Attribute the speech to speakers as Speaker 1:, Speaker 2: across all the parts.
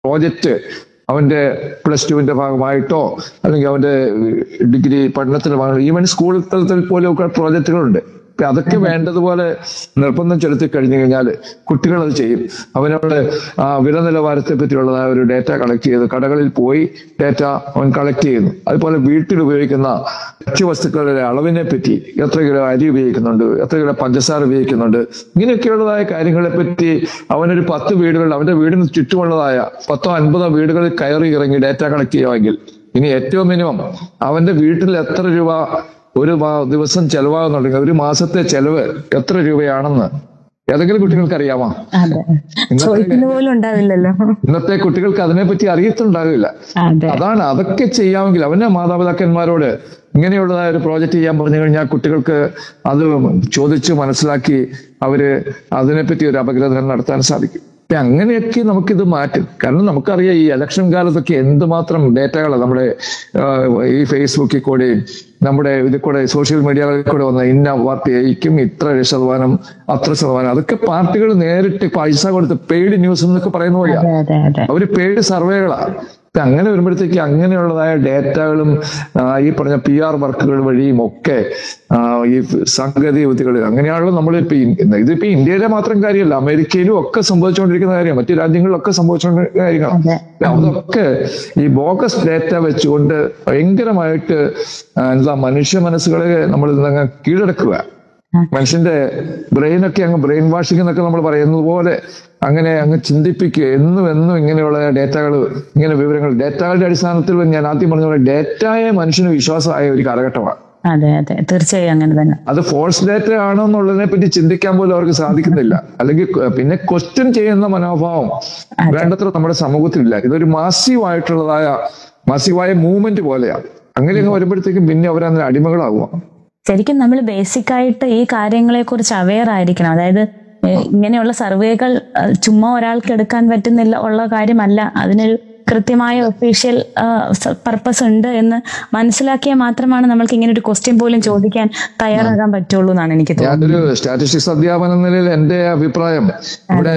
Speaker 1: project അവന്റെ plus ടുവിന്റെ ഭാഗമായിട്ടോ അല്ലെങ്കിൽ അവന്റെ ഡിഗ്രി പഠനത്തിന്റെ ഭാഗമായിട്ടോ ഈവൻ സ്കൂൾ തലത്തിൽ പോലെയൊക്കെ പ്രോജക്റ്റുകളുണ്ട് ഇപ്പൊ അതൊക്കെ വേണ്ടതുപോലെ നിർബന്ധം ചെലുത്തി കഴിഞ്ഞു കഴിഞ്ഞാൽ കുട്ടികൾ അത് ചെയ്യും അവനവിടെ ആ വില നിലവാരത്തെ പറ്റിയുള്ളതായ ഒരു ഡേറ്റ കളക്ട് ചെയ്ത് കടകളിൽ പോയി ഡേറ്റ അവൻ കളക്ട് ചെയ്യുന്നു അതുപോലെ വീട്ടിൽ ഉപയോഗിക്കുന്ന ഭക്ഷ്യവസ്തുക്കളുടെ അളവിനെ പറ്റി എത്ര കിലോ അരി ഉപയോഗിക്കുന്നുണ്ട് എത്ര കിലോ പഞ്ചസാര ഉപയോഗിക്കുന്നുണ്ട് ഇങ്ങനെയൊക്കെയുള്ളതായ കാര്യങ്ങളെ പറ്റി അവനൊരു പത്ത് വീടുകൾ അവന്റെ വീടിന് ചുറ്റുമുള്ളതായ പത്തോ അൻപതോ വീടുകളിൽ കയറി ഇറങ്ങി ഡേറ്റ കളക്ട് ചെയ്യുമെങ്കിൽ ഇനി ഏറ്റവും മിനിമം അവന്റെ വീട്ടിൽ എത്ര രൂപ ഒരു മാ- ദിവസം ചെലവാകുന്നുണ്ടെങ്കിൽ ഒരു മാസത്തെ ചെലവ് എത്ര രൂപയാണെന്ന് ഏതെങ്കിലും കുട്ടികൾക്ക് അറിയാമോ
Speaker 2: അതെ ചോദിക്കുന്ന പോലും ഉണ്ടാവില്ലല്ലോ
Speaker 1: ഇന്നത്തെ കുട്ടികൾക്ക് അതിനെപ്പറ്റി അറിയത്തുണ്ടാകില്ല
Speaker 2: അതെ
Speaker 1: അതാണ് അതൊക്കെ ചെയ്യാമെങ്കിൽ അവന്റെ മാതാപിതാക്കന്മാരോട് ഇങ്ങനെയുള്ളതായ ഒരു പ്രോജക്റ്റ് ചെയ്യാൻ പറഞ്ഞു കഴിഞ്ഞാൽ കുട്ടികൾക്ക് അത് ചോദിച്ച് മനസ്സിലാക്കി അവര് അതിനെപ്പറ്റി ഒരു അപഗ്രഥനം നടത്താൻ സാധിക്കും അപ്പൊ അങ്ങനെയൊക്കെ നമുക്കിത് മാറ്റും കാരണം നമുക്കറിയാം ഈ ഇലക്ഷൻ കാലത്തൊക്കെ എന്തുമാത്രം ഡേറ്റകളാണ് നമ്മുടെ ആ, ഈ ഫേസ്ബുക്കിൽ കൂടെയും നമ്മുടെ ഇതിൽ കൂടെ സോഷ്യൽ മീഡിയകളിൽ കൂടെ വന്ന ഇന്ന പാർട്ടി ജയിക്കും ഇത്ര ശതമാനം അത്ര ശതമാനം അതൊക്കെ പാർട്ടികൾ നേരിട്ട് പൈസ കൊടുത്ത് പെയ്ഡ് ന്യൂസ് എന്നൊക്കെ പറയുന്ന പോലെയാണ്
Speaker 2: അതെ അതെ അതെ
Speaker 1: അവര് പെയ്ഡ് സർവേകളാണ് ഇപ്പൊ അങ്ങനെ വരുമ്പോഴത്തേക്ക് അങ്ങനെയുള്ളതായ ഡേറ്റകളും ആ, ഈ പറഞ്ഞ പി ആർ വർക്കുകൾ വഴിയും ഒക്കെ ആ, ഈ സാങ്കേതിക വിദ്യകൾ അങ്ങനെയാണല്ലോ നമ്മൾ ഇപ്പൊ ഇതിപ്പോ ഇന്ത്യയിലെ മാത്രം കാര്യമല്ല അമേരിക്കയിലും ഒക്കെ സംഭവിച്ചുകൊണ്ടിരിക്കുന്ന കാര്യം മറ്റു രാജ്യങ്ങളിലൊക്കെ സംഭവിച്ചുകൊണ്ടിരിക്കുന്ന കാര്യങ്ങളാണ്
Speaker 2: അതെ
Speaker 1: അതൊക്കെ ഈ ബോഗസ് ഡേറ്റ വെച്ചുകൊണ്ട് ഭയങ്കരമായിട്ട് ആ, എന്താ മനുഷ്യ മനസ്സുകളെ നമ്മൾ ഇതങ്ങ് കീഴടക്കുക മനുഷ്യന്റെ ബ്രെയിനൊക്കെ അങ്ങ് ബ്രെയിൻ വാഷിംഗ് എന്നൊക്കെ നമ്മൾ പറയുന്നത് പോലെ അങ്ങനെ അങ്ങ് ചിന്തിപ്പിക്കുക എന്നും എന്നും ഇങ്ങനെയുള്ള ഡേറ്റകൾ ഇങ്ങനെ വിവരങ്ങൾ ഡേറ്റകളുടെ അടിസ്ഥാനത്തിൽ ഞാൻ ആദ്യം പറഞ്ഞ പോലെ ഡേറ്റയെ മനുഷ്യന് വിശ്വാസമായ ഒരു കാലഘട്ടമാണ്
Speaker 2: അതെ അതെ തീർച്ചയായും അങ്ങനെ തന്നെ
Speaker 1: അത് ഫോൾസ് ഡേറ്റ ആണോ എന്നുള്ളതിനെ പറ്റി ചിന്തിക്കാൻ പോലും അവർക്ക് സാധിക്കുന്നില്ല അല്ലെങ്കിൽ ക- പിന്നെ ക്വസ്റ്റ്യൻ ചെയ്യുന്ന മനോഭാവം വേണ്ടത്ര നമ്മുടെ സമൂഹത്തിലില്ല ഇതൊരു മാസീവ് ആയിട്ടുള്ളതായ മാസീവായ മൂവ്മെന്റ് പോലെയാണ് അങ്ങനെയൊക്കെ വരുമ്പോഴത്തേക്കും പിന്നെ അവരങ്ങനെ അടിമകളാകുക
Speaker 2: ശരിക്കും നമ്മൾ ബേസിക് ആയിട്ട് ഈ കാര്യങ്ങളെ കുറിച്ച് അവെയർ ആയിരിക്കണം അതായത് ഏഹ്, ഇങ്ങനെയുള്ള സർവേകൾ അഹ്, ചുമ്മാ ഒരാൾക്ക് എടുക്കാൻ പറ്റുന്നില്ല ഉള്ള കാര്യമല്ല അതിനൊരു കൃത്യമായ ഒഫീഷ്യൽ പർപ്പസ് ഉണ്ട് എന്ന് മനസ്സിലാക്കിയാൽ മാത്രമാണ് നമ്മൾക്ക് ഇങ്ങനെ ഒരു ക്വസ്റ്റ്യൻ പോലും ചോദിക്കാൻ തയ്യാറാകാൻ പറ്റുള്ളൂ എന്നാണ് എനിക്ക് തോന്നുന്നത്
Speaker 1: ഞാനൊരു സ്റ്റാറ്റിസ്റ്റിക്സ് അധ്യാപനം എന്ന നിലയിൽ എന്റെ അഭിപ്രായം ഇവിടെ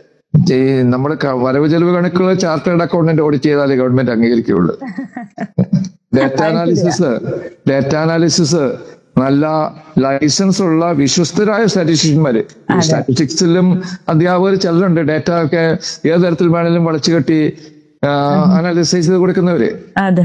Speaker 1: ഈ നമ്മുടെ ക- വരവ് ചെലവ് കണക്കുകൾ ചാർട്ടേഡ് അക്കൗണ്ടന്റ് ഓഡിറ്റ് ചെയ്താലേ ഗവൺമെന്റ് അംഗീകരിക്കുകയുള്ളൂ ഡേറ്റ അനാലിസിസ് ഡേറ്റ അനാലിസിസ് നല്ല ലൈസൻസ് ഉള്ള വിശ്വസ്തരായ സ്റ്റാറ്റിസ്റ്റീഷ്യന്മാര് സ്റ്റാറ്റിസ്റ്റിക്സിലും അധ്യാപകർ ചിലരുണ്ട് ഡേറ്റ ഒക്കെ ഏത് തരത്തിൽ വേണേലും വളച്ചു കെട്ടി അനാലിസിസ് ചെയ്ത് കൊടുക്കുന്നവര്
Speaker 2: അതെ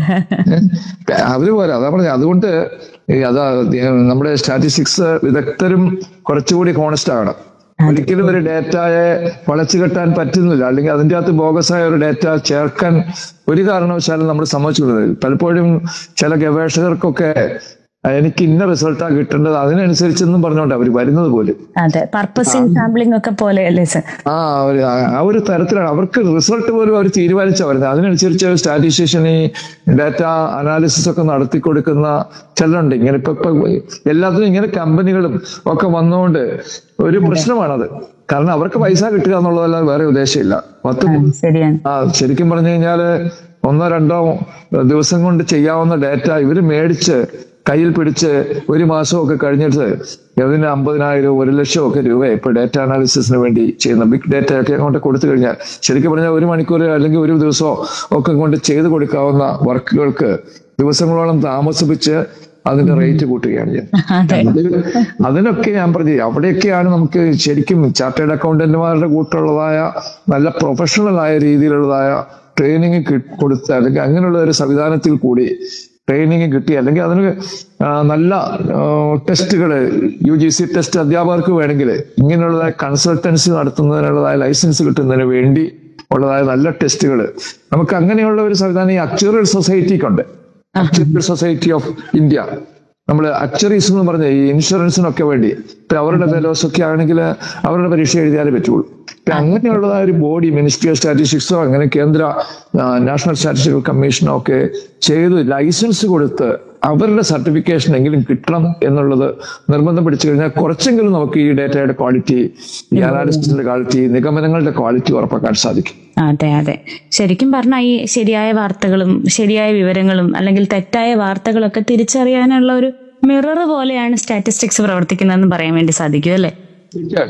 Speaker 1: അവര് പോരാ അതാ പറഞ്ഞത് അതുകൊണ്ട് ഈ അതാ നമ്മുടെ സ്റ്റാറ്റിസ്റ്റിക്സ് വിദഗ്ധരും കുറച്ചുകൂടി കോണസ്റ്റ് ആകണം ഒരിക്കലും ഒരു ഡേറ്റയെ വളച്ചു കെട്ടാൻ പറ്റുന്നില്ല അല്ലെങ്കിൽ അതിൻ്റെ അകത്ത് ബോഗസായ ഒരു ഡേറ്റ ചേർക്കാൻ ഒരു കാരണവശാലും നമ്മൾ സമ്മതിച്ചു പലപ്പോഴും ചില ഗവേഷകർക്കൊക്കെ എനിക്ക് ഇന്ന റിസൾട്ടാ കിട്ടേണ്ടത് അതിനനുസരിച്ചെന്നും പറഞ്ഞുകൊണ്ട് അവർ വരുന്നത് പോലും
Speaker 2: അതെ പർപ്പസിങ് സാമ്പിളിംഗ് ഒക്കെ പോലെയല്ലേ സർ
Speaker 1: ആ ഒരു ആ ഒരു തരത്തിലാണ് അവർക്ക് റിസൾട്ട് പോലും അവർ തീരുമാനിച്ചാ വരുന്നത് അതിനനുസരിച്ച് സ്റ്റാറ്റിസ്റ്റീഷ്യൻ ഈ ഡാറ്റ അനാലിസിസ് ഒക്കെ നടത്തി കൊടുക്കുന്ന ചിലരുണ്ട് ഇങ്ങനെ ഇപ്പൊ ഇപ്പൊ എല്ലാത്തിനും ഇങ്ങനെ കമ്പനികളും ഒക്കെ വന്നുകൊണ്ട് ഒരു പ്രശ്നമാണത് കാരണം അവർക്ക് പൈസ കിട്ടുക എന്നുള്ളതല്ലാതെ വേറെ ഉദ്ദേശമില്ല പത്ത്
Speaker 2: ശരിയാണ്
Speaker 1: ആ ശരിക്കും പറഞ്ഞു കഴിഞ്ഞാല് ഒന്നോ രണ്ടോ ദിവസം കൊണ്ട് ചെയ്യാവുന്ന ഡേറ്റ ഇവര് മേടിച്ച് കയ്യിൽ പിടിച്ച് ഒരു മാസമൊക്കെ കഴിഞ്ഞിട്ട് അതിന് അമ്പതിനായിരം ഒരു ലക്ഷം ഒക്കെ രൂപ ഇപ്പൊ ഡേറ്റ അനാലിസിസിന് വേണ്ടി ചെയ്യുന്ന ബിഗ് ഡേറ്റ ഒക്കെ കൊണ്ട് കൊടുത്തു കഴിഞ്ഞാൽ ശരിക്കും പറഞ്ഞാൽ ഒരു മണിക്കൂർ അല്ലെങ്കിൽ ഒരു ദിവസമോ ഒക്കെ കൊണ്ട് ചെയ്തു കൊടുക്കാവുന്ന വർക്കുകൾക്ക് ദിവസങ്ങളോളം താമസിപ്പിച്ച് അതിന്റെ റേറ്റ് കൂട്ടുകയാണ് ചെയ്യുന്നത്
Speaker 2: അതെ
Speaker 1: അത് അതിനൊക്കെ ഞാൻ പറഞ്ഞു അവിടെയൊക്കെയാണ് നമുക്ക് ശരിക്കും ചാർട്ടേഡ് അക്കൗണ്ടന്റുമാരുടെ കൂട്ടുള്ളതായ നല്ല പ്രൊഫഷണൽ ആയ രീതിയിലുള്ളതായ ട്രെയിനിങ് കൊടുത്ത് അല്ലെങ്കിൽ അങ്ങനെയുള്ള ഒരു സംവിധാനത്തിൽ കൂടി ട്രെയിനിങ് കിട്ടി അല്ലെങ്കിൽ അതിന് ആ, നല്ല ടെസ്റ്റുകൾ യു ജി സി ടെസ്റ്റ് അധ്യാപകർക്ക് വേണമെങ്കിൽ ഇങ്ങനെയുള്ളതായ കൺസൾട്ടൻസി നടത്തുന്നതിനുള്ളതായ ലൈസൻസ് കിട്ടുന്നതിന് വേണ്ടി ഉള്ളതായ നല്ല ടെസ്റ്റുകൾ നമുക്ക് അങ്ങനെയുള്ള ഒരു സംവിധാനം ഈ അക്ചുറൽ സൊസൈറ്റിക്കുണ്ട് അക്ചുറൽ സൊസൈറ്റി ഓഫ് ഇന്ത്യ നമ്മൾ അക്ചറീസ് എന്ന് പറഞ്ഞ ഈ ഇൻഷുറൻസിനൊക്കെ വേണ്ടി ഇപ്പൊ അവരുടെ ഫെലോസ് ഒക്കെ ആണെങ്കിൽ അവരുടെ പരീക്ഷ എഴുതിയാലേ പറ്റുള്ളൂ ഇപ്പൊ അങ്ങനെയുള്ളതായ ഒരു ബോഡി മിനിസ്ട്രി ഓഫ് സ്റ്റാറ്റിസ്റ്റിക്സോ അങ്ങനെ കേന്ദ്ര ആ, നാഷണൽ സ്റ്റാറ്റിസ്റ്റിക്കൽ കമ്മീഷനോ ഒക്കെ ചെയ്ത് ലൈസൻസ് കൊടുത്ത് അവരുടെ സർട്ടിഫിക്കേഷൻ എങ്കിലും കിട്ടണം എന്നുള്ളത് നിർബന്ധം പിടിച്ചു കഴിഞ്ഞാൽ കുറച്ചെങ്കിലും നമുക്ക് ഈ ഡേറ്റയുടെ ക്വാളിറ്റി ഈ അനാലിസിസിന്റെ ക്വാളിറ്റി നിഗമനങ്ങളുടെ ക്വാളിറ്റി ഉറപ്പാക്കാൻ സാധിക്കും
Speaker 2: അതെ അതെ ശരിക്കും പറഞ്ഞാൽ ഈ ശരിയായ വാർത്തകളും ശരിയായ വിവരങ്ങളും അല്ലെങ്കിൽ തെറ്റായ വാർത്തകളൊക്കെ തിരിച്ചറിയാനുള്ള ഒരു മിറർ പോലെയാണ് സ്റ്റാറ്റിസ്റ്റിക്സ് പ്രവർത്തിക്കുന്നതെന്ന് പറയാൻ വേണ്ടി സാധിക്കും അല്ലേ
Speaker 1: തീർച്ചയായിട്ടും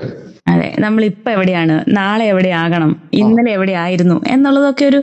Speaker 2: അതെ നമ്മൾ ഇപ്പൊ എവിടെയാണ് നാളെ എവിടെയാകണം ഇന്നലെ എവിടെയായിരുന്നു എന്നുള്ളതൊക്കെ ഒരു